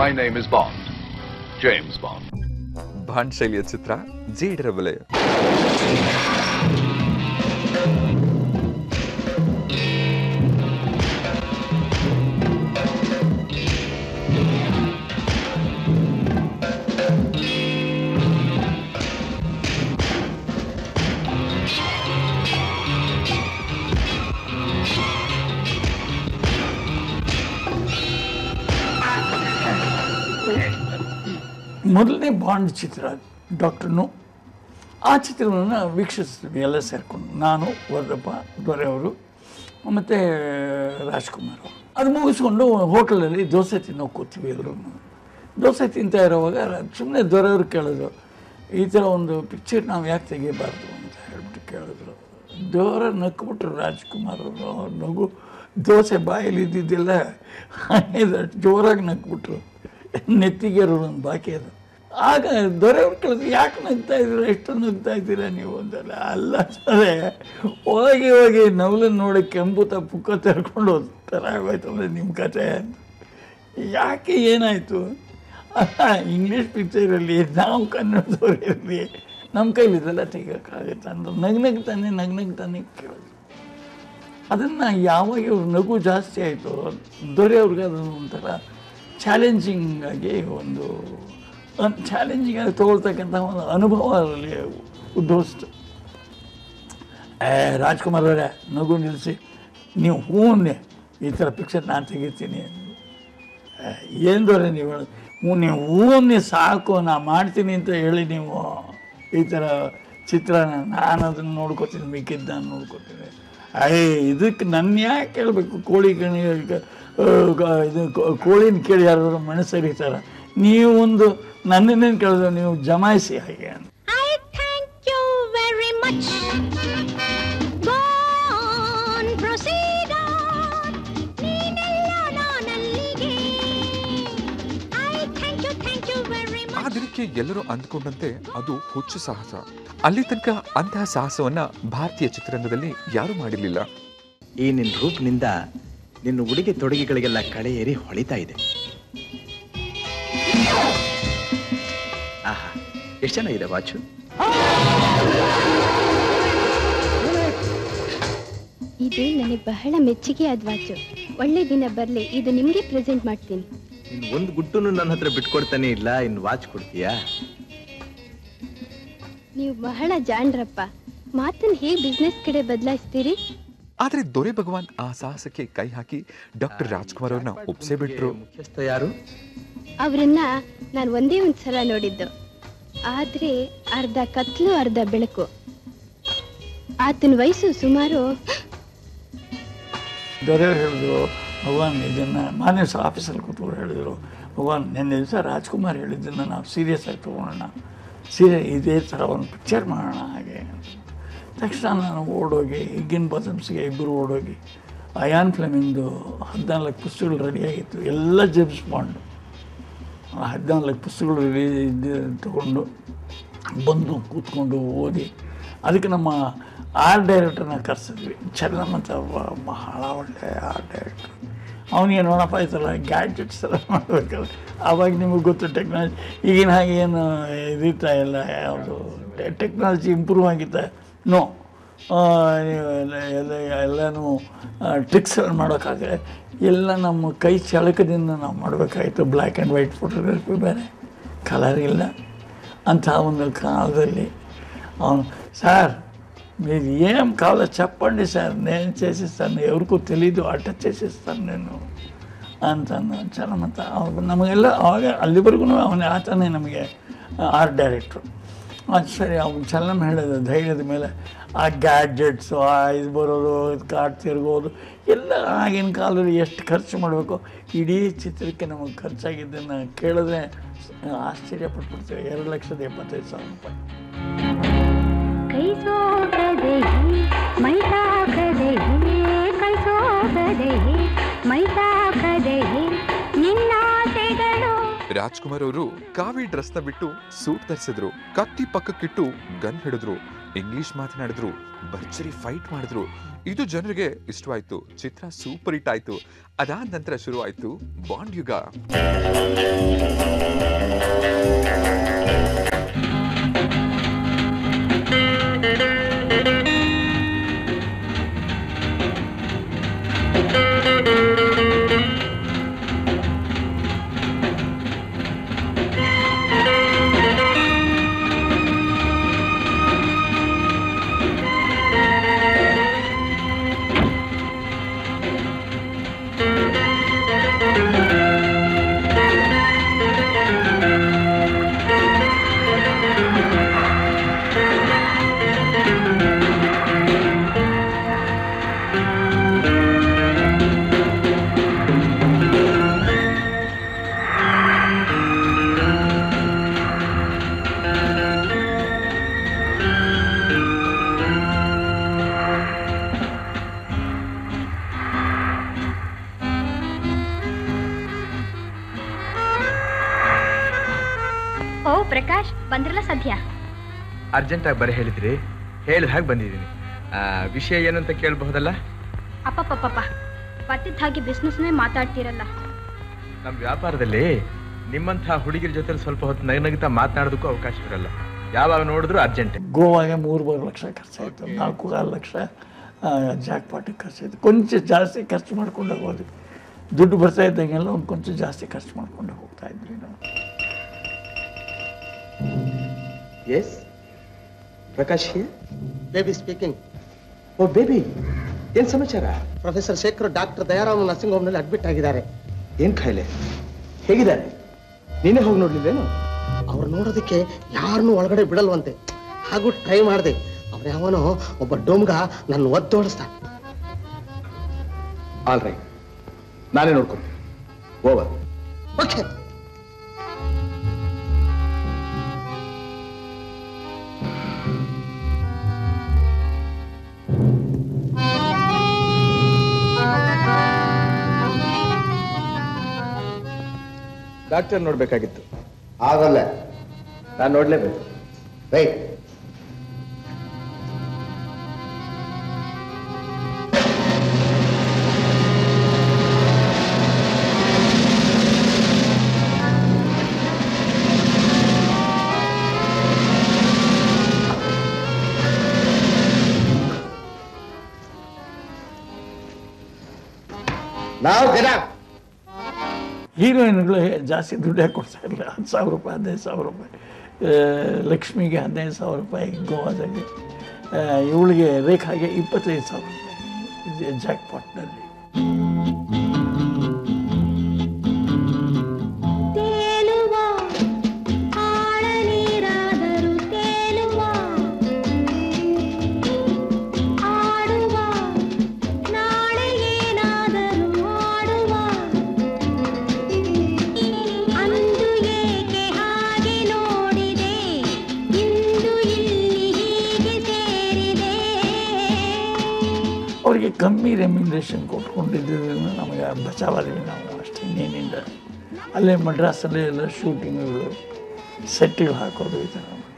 My name is Bond. James Bond. Bond ಶೈಲಿಯ ಚಿತ್ರ ಜೇಡರ ವಲಯ ಮೊದಲನೇ ಬಾಂಡ್ ಚಿತ್ರ ಡಾಕ್ಟರ್ ನು ಆ ಚಿತ್ರವನ್ನು ವೀಕ್ಷಿಸ್ತೀವಿ ಎಲ್ಲ ಸೇರಿಕೊಂಡು ನಾನು ವರದಪ್ಪ ದೊರೆಯವರು ಮತ್ತು ರಾಜ್ಕುಮಾರ್ ಅವರು ಅದು ಮುಗಿಸ್ಕೊಂಡು ಹೋಟೆಲಲ್ಲಿ ದೋಸೆ ತಿನ್ನೋಕೆ ಕೂತೀವಿ ಎಲ್ಲರೂ ದೋಸೆ ತಿಂತಾ ಇರೋವಾಗ ಸುಮ್ಮನೆ ದೊರೆಯವರು ಕೇಳಿದ್ರು ಈ ಥರ ಒಂದು ಪಿಕ್ಚರ್ ನಾವು ಯಾಕೆ ತೆಗಿಬಾರ್ದು ಅಂತ ಹೇಳ್ಬಿಟ್ಟು ಕೇಳಿದ್ರು ದೊರ ನಕ್ಬಿಟ್ರು ರಾಜ್ಕುಮಾರ್ ಅವರು ಅವ್ರ ನಗು ದೋಸೆ ಬಾಯಲ್ಲಿ ಇದ್ದಿದ್ದೆಲ್ಲ ಜೋರಾಗಿ ನಕ್ಬಿಟ್ರು ನೆತ್ತಿಗೆ ಒಂದು ಬಾಕಿ ಅದು ಆಗ ದೊರೆಯವ್ರು ಕೇಳಿದ್ರು ಯಾಕೆ ನಗ್ತಾ ಇದ್ದೀರಾ ಎಷ್ಟು ನಗ್ತಾ ಇದ್ದೀರಾ ನೀವು ಅಂತಲ್ಲ ಅಲ್ಲ ಸರೇ ಹೋಗಿ ಹೋಗಿ ನವಲನ್ನು ನೋಡಿ ಕೆಂಪುತ ಪುಕ್ಕ ತೆರ್ಕೊಂಡು ಥರ ಆಗೋಯ್ತಲ್ಲ ನಿಮ್ಮ ಕತೆ ಯಾಕೆ ಏನಾಯಿತು ಇಂಗ್ಲೀಷ್ ಪಿಕ್ಚರಲ್ಲಿ ನಾವು ಕನ್ನಡದವ್ರು ಇರಲಿ ನಮ್ಮ ಕೈಲಿ ಇದೆಲ್ಲ ತೆಗಿಯೋಕ್ಕಾಗುತ್ತೆ ಅಂದ್ರೆ ನಗ್ ನಗ್ತಾನೆ ನಗ್ ನಗ್ತಾನೆ ಕೇಳೋದು ಅದನ್ನು ಯಾವಾಗ ಇವ್ರ ನಗು ಜಾಸ್ತಿ ಆಯಿತು ದೊರೆಯವ್ರಿಗೆ ಅದನ್ನು ಒಂಥರ ಚಾಲೆಂಜಿಂಗ್ ಆಗಿ ಒಂದು ಚಾಲೆಂಜಿಂಗ್ ಆಗಿ ತೊಗೊಳ್ತಕ್ಕಂಥ ಒಂದು ಅನುಭವ ಅದರಲ್ಲಿ ಉದ್ಭವಿಸ್ತು ಏ ರಾಜ್ಕುಮಾರ್ ಅವರೇ ನಗು ನಿಲ್ಲಿಸಿ ನೀವು ಹೂವನ್ನೇ ಈ ಥರ ಪಿಕ್ಚರ್ ನಾನು ತೆಗಿತೀನಿ ಏನು ದೊರೆ ನೀವು ಹೇಳೋದು ಹ್ಞೂ ನೀವು ಹೂವನ್ನೇ ಸಾಕು ನಾ ಮಾಡ್ತೀನಿ ಅಂತ ಹೇಳಿ ನೀವು ಈ ಥರ ಚಿತ್ರನ ನಾನು ಅದನ್ನು ನೋಡ್ಕೋತೀನಿ ಮಿಕ್ಕಿದ್ದು ನಾನು ನೋಡ್ಕೋತೀನಿ ಅಯ್ಯ ಇದಕ್ಕೆ ನನ್ನ ಯಾಕೆ ಕೇಳಬೇಕು ಕೋಳಿ ಕಣಿ ಇದು ಕೋ- ಕೋಳಿನ ಕೇಳಿ ಯಾರಾದ್ರು ಮನಸ್ಸರಿತಾರ ನೀವು ಒಂದು ನನ್ನನ್ನೇನು ಕೇಳಿದ್ರೆ ನೀವು ಜಮಾಯಿಸಿ ಹಾಗೆ ಅಂತ I thank you very much. Go on, proceed on. ನೀನೆಲ್ಲ ನಾನಲ್ಲಿಗೆ. I thank you, thank you very ಆ much. ದಿನಕ್ಕೆ ಎಲ್ಲರೂ ಅಂದ್ಕೊಂಡಂತೆ ಅದು ಹುಚ್ಚು ಸಾಹಸ ಅಲ್ಲಿ ತನಕ ಅಂತಹ ಸಾಹಸವನ್ನ ಭಾರತೀಯ ಚಿತ್ರರಂಗದಲ್ಲಿ ಯಾರು ಮಾಡಿರಲಿಲ್ಲ ಈ ನಿನ್ನ ರೂಪ್ನಿಂದ ನಿನ್ನ ಉಡುಗೆ ತೊಡುಗೆಗಳಿಗೆಲ್ಲ ಕಳೆ ಏರಿ ಹೊಳಿತಾ ಇದೆ ಆಹಾ ಎಷ್ಟು ಚೆನ್ನಾಗಿದೆ ವಾಚು ಇದು ನನಗೆ ಬಹಳ ಮೆಚ್ಚುಗೆಯಾದ ವಾಚು ಒಳ್ಳೆ ದಿನ ಬರಲಿ ಇದು ನಿಮಗೆ ಪ್ರೆಸೆಂಟ್ ಮಾಡ್ತೀನಿ ಇನ್ ಒಂದು ಗುಟ್ಟುನು ನನ್ನ ಹತ್ರ ಬಿಟ್ಕೊಡ್ತಾನೆ ಇಲ್ಲ ಇನ್ ವಾಚ್ ಕೊಡ್ತೀಯಾ ನೀವು ಬಹಳ ಜಾಣ್ರಪ್ಪ ಮಾತನ್ನ ಹೇಗೆ ಬಿಸ್ನೆಸ್ ಕಡೆ ಬದಲಾಯಿಸ್ತೀರಿ ಆದ್ರೆ ದೊರೆ ಭಗವಾನ್ ಆ ಸಾಹಸಕ್ಕೆ ಕೈ ಹಾಕಿ ಡಾಕ್ಟರ್ ರಾಜ್ಕುಮಾರ್ ಅವ್ರನ್ನ ಒಪ್ಸೇ ಬಿಟ್ರು ಮುಖ್ಯಸ್ಥ ಯಾರು ಅವರನ್ನ ನಾನು ಒಂದೇ ಒಂದು ಸಲ ನೋಡಿದ್ದು ಆದ್ರೆ ಅರ್ಧ ಕತ್ಲು ಅರ್ಧ ಬೆಳಕು ಆತನ ವಯಸ್ಸು ಸುಮಾರು ದೊರೆಯವ್ರು ಹೇಳಿದ್ರು ಭಗವಾನ್ ಇದನ್ನು ಮಾನ್ಯ ಆಫೀಸಲ್ಲಿ ಕೂತ್ಕೊಂಡು ಹೇಳಿದರು ಭಗವಾನ್ ನಿನ್ನೆ ದಿವಸ ರಾಜ್ಕುಮಾರ್ ಹೇಳಿದ್ದನ್ನು ನಾವು ಸೀರಿಯಸ್ ಆಗಿ ತೊಗೊಳೋಣ ಸೀರಿಯಸ್ ಇದೇ ಥರ ಒಂದು ಪಿಕ್ಚರ್ ಮಾಡೋಣ ಹಾಗೆ ತಕ್ಷಣ ನಾನು ಓಡೋಗಿ ಹಿಗ್ಗಿನ ಬಾತಮ್ಸ್ಗೆ ಇಬ್ಬರು ಓಡೋಗಿ ಅಯಾನ್ ಫ್ಲೆಮಿಂಗ್ದು ಹದಿನಾಲ್ಕು ಪುಸ್ತಕಗಳು ರೆಡಿಯಾಗಿತ್ತು ಎಲ್ಲ ಜೇಮ್ಸ್ ಬಾಂಡು ಹದಿನಾಲ್ಕು ಪುಸ್ತಕಗಳು ರಿಲೀಸ್ ತಗೊಂಡು ಬಂದು ಕೂತ್ಕೊಂಡು ಓದಿ ಅದಕ್ಕೆ ನಮ್ಮ ಆರ್ಟ್ ಡೈರೆಕ್ಟರ್ನ ಕರೆಸಿದ್ವಿ ಚನ್ನಮಂತ ಬಹಳ ಒಳ್ಳೆ ಆರ್ಟ್ ಡೈರೆಕ್ಟರ್ ಅವನಿಗೆ ನೋಡಪ್ಪ ಈ ಥರ ಗ್ಯಾಡ್ಜೆಟ್ಸ್ ಎಲ್ಲ ಮಾಡಬೇಕಲ್ಲ ಆವಾಗ ನಿಮಗೆ ಗೊತ್ತು ಟೆಕ್ನಾಲಜಿ ಈಗಿನ ಹಾಗೆ ಏನು ಇದಿರ್ತಾ ಇಲ್ಲ ಯಾವುದು ಟೆಕ್ನಾಲಜಿ ಇಂಪ್ರೂವ್ ಆಗಿತ್ತ ನೋ ಎಲ್ಲ ಎಲ್ಲ ಎಲ್ಲನೂ ಟ್ರಿಕ್ಸ್ಗಳು ಮಾಡೋಕ್ಕಾಗಲ್ಲ ಎಲ್ಲ ನಮ್ಮ ಕೈ ಚಳಕದಿಂದ ನಾವು ಮಾಡಬೇಕಾಗಿತ್ತು ಬ್ಲ್ಯಾಕ್ ಆ್ಯಂಡ್ ವೈಟ್ ಫೋಟೋಗ್ರಫಿ ಬೇರೆ ಕಲರ್ ಇಲ್ಲ ಅಂಥ ಒಂದು ಕಾಲದಲ್ಲಿ ಅವನು సార్ మీరు ఏం కావాలో చెప్పండి సార్ నేను చేసిస్తాను ఎవరికో తెలీదు అట్ట చేసిస్తాను నేను ಅಂತಾನು ಚೆನ್ನಾಗಂತ ಅವ್ರು ನಮಗೆಲ್ಲ ಅವಾಗ ಅಲ್ಲಿವರೆಗೂ ಅವನೇ ಆತನೇ ನಮಗೆ ಆರ್ಟ್ ಡೈರೆಕ್ಟ್ರು ಅದು ಸರಿ ಅವ್ನು ಚಲನ ಹೇಳಿದ ಧೈರ್ಯದ ಮೇಲೆ ಆ ಗ್ಯಾಡ್ಜೆಟ್ಸು ಆ ಇದು ಬರೋದು ಕಾಡ್ ತಿರ್ಗೋದು ಎಲ್ಲ ಆಗಿನ ಕಾಲದಲ್ಲಿ ಎಷ್ಟು ಖರ್ಚು ಮಾಡಬೇಕು ಇಡೀ ಚಿತ್ರಕ್ಕೆ ನಮಗೆ ಖರ್ಚಾಗಿದ್ದನ್ನು ಕೇಳಿದ್ರೆ ಆಶ್ಚರ್ಯ ಪಟ್ಬಿಡ್ತೀವಿ ಎರಡು ಲಕ್ಷದ ಎಪ್ಪತ್ತೈದು ಸಾವಿರ ರೂಪಾಯಿ ಕೈ ಸೋಗದೆ ಮೈ ತಾಕದೆ ಕೈ ಸೋಗದೆ ಮೈ ತಾಕದೆ ನಿನ್ನಾಸೆಗಳು ರಾಜ್ಕುಮಾರ್ ಅವರು ಕಾವಿ ಡ್ರೆಸ್ ನ ಬಿಟ್ಟು ಸೂಟ್ ಧರಿಸಿದ್ರು ಕತ್ತಿ ಪಕ್ಕಕ್ಕಿಟ್ಟು ಗನ್ ಹಿಡಿದ್ರು ಇಂಗ್ಲಿಷ್ ಮಾತನಾಡಿದ್ರು ಭರ್ಜರಿ ಫೈಟ್ ಮಾಡಿದ್ರು ಇದು ಜನರಿಗೆ ಇಷ್ಟವಾಯ್ತು ಚಿತ್ರ ಸೂಪರ್ ಹಿಟ್ ಆಯ್ತು ಅದಾದ ನಂತರ ಶುರು ಆಯ್ತು ಬಾಂಡ್ ಯುಗ ಓ ಪ್ರಕಾಶ್ ಬಂದ್ರಲ್ಲ ಸದ್ಯ ಅರ್ಜೆಂಟಾಗಿ ಬರೀ ಹೇಳಿದ್ರಿ ಹೇಳಿದ ಹಾಗೆ ಬಂದಿದ್ದೀನಿ ಆ, ವಿಷಯ ಏನು ಅಂತ ಕೇಳಬಹುದಲ್ಲ ಅಪ್ಪಪ್ಪಪ್ಪ ಬರ್ತಿದ್ದ ಹಾಗೆ ಬಿಸ್ನೆಸ್ನೇ ಮಾತಾಡ್ತಿರಲ್ಲ ನಮ್ಮ ವ್ಯಾಪಾರದಲ್ಲಿ ನಿಮ್ಮಂಥ ಹುಡುಗಿರ ಜೊತೆ ಸ್ವಲ್ಪ ಹೊತ್ತು ನಗನಗ್ತಾ ಮಾತನಾಡೋದಕ್ಕೂ ಅವಕಾಶ ಇರಲ್ಲ ಯಾವಾಗ ನೋಡಿದ್ರು ಅರ್ಜೆಂಟೆ ಗೋವಾಗೆ ಮೂರು ಮೂರು ಲಕ್ಷ ಖರ್ಚಾಯಿತು ನಾಲ್ಕು ಕಾಲು ಲಕ್ಷ ಜಾಕ್ ಪಾಟಿಗೆ ಖರ್ಚಾಯಿತು ಕೊಂಚ ಜಾಸ್ತಿ ಖರ್ಚು ಮಾಡ್ಕೊಂಡು ಹೋದ್ವಿ ದುಡ್ಡು ಬರ್ತಾ ಇದ್ದಂಗೆಲ್ಲ ಒಂದು ಕೊಂಚ ಜಾಸ್ತಿ ಖರ್ಚು ಮಾಡ್ಕೊಂಡು ಹೋಗ್ತಾ ಇದ್ವಿ ನಾವು S Prakash baby speaking oh baby ಏನ್ ಸಮಾಚಾರ professor Shekhar doctor Dayaram nursing ಹೋಮ್ನಲ್ಲಿ ಅಡ್ಮಿಟ್ ಆಗಿದ್ದಾರೆ ಏನ್ ಖಾಯಿಲೆ ಹೇಗಿದ್ದಾರೆ ನೀನೇ ಹೋಗಿ ನೋಡ್ಲಿಲ್ವೇನು ಅವ್ರು ನೋಡೋದಕ್ಕೆ ಯಾರನ್ನೂ ಒಳಗಡೆ ಬಿಡಲ್ವಂತೆ ಹಾಗೂ ಟ್ರೈ ಮಾಡಿದೆ ಅವ್ರು ಯಾವನೋ ಒಬ್ಬ ಡೋಮ್ಗ ನನ್ನ ಒದ್ದೋಡಿಸ್ದ ಆಲ್ ರೈಟ್ ನಾನೇ ನೋಡ್ಕೊತೀನಿ ಓವರ್ ಓಕೆ ಡಾಕ್ಟರ್ ನೋಡ್ಬೇಕಾಗಿತ್ತು ಆಗಲ್ಲ ನಾನು ನೋಡ್ಲೇಬೇಕು ರೈಟ್ ನಾವು ಜನ ಹೀರೋಯಿನ್ಗಳು ಜಾಸ್ತಿ ದುಡ್ಡು ಯಾಕೆ ಕೊಡ್ತಾ ಇರಲಿಲ್ಲ ಹತ್ತು ಸಾವಿರ ರೂಪಾಯಿ ಹದಿನೈದು ಸಾವಿರ ರೂಪಾಯಿ ಆ, ಲಕ್ಷ್ಮಿಗೆ ಹದಿನೈದು ಸಾವಿರ ರೂಪಾಯಿ ಗೋವಾದಲ್ಲಿ ಆ, ಇವಳಿಗೆ ರೇಖಾಗೆ ಇಪ್ಪತ್ತೈದು ಸಾವಿರ ರೂಪಾಯಿ ಜಾಕ್ ಪಾಟ್ನಲ್ಲಿ ತೇಲುವ ಆಳ ನೀರಾದರೂ ತೇಲುವ ಆಡುವ ನಾಳೆ ಏನಾದರೂ ಆಡುವ ಅಂದು ಏಕೆ ಹಾಗೆ ನೋಡಿದೆ ಇಂದು ಇಲ್ಲಿ ಹೀಗೆ ಸೇರಿದೆ ಅವರಿಗೆ ಕಮ್ಮಿ ರೆಮ್ಯುನರೇಷನ್ ಕೊಟ್ಕೊಂಡಿದ್ದರಿಂದ ನಮಗೆ ಬಚಾವಾದ್ವಿ ನಾವು ಅಷ್ಟೇ ಇನ್ನೇನಿಲ್ಲ ಅಲ್ಲೇ ಮಡ್ರಾಸಲ್ಲೇ ಎಲ್ಲ ಶೂಟಿಂಗ್ಗಳು ಸೆಟ್ಟಿಗೆ ಹಾಕೋದು ಈ ಥರ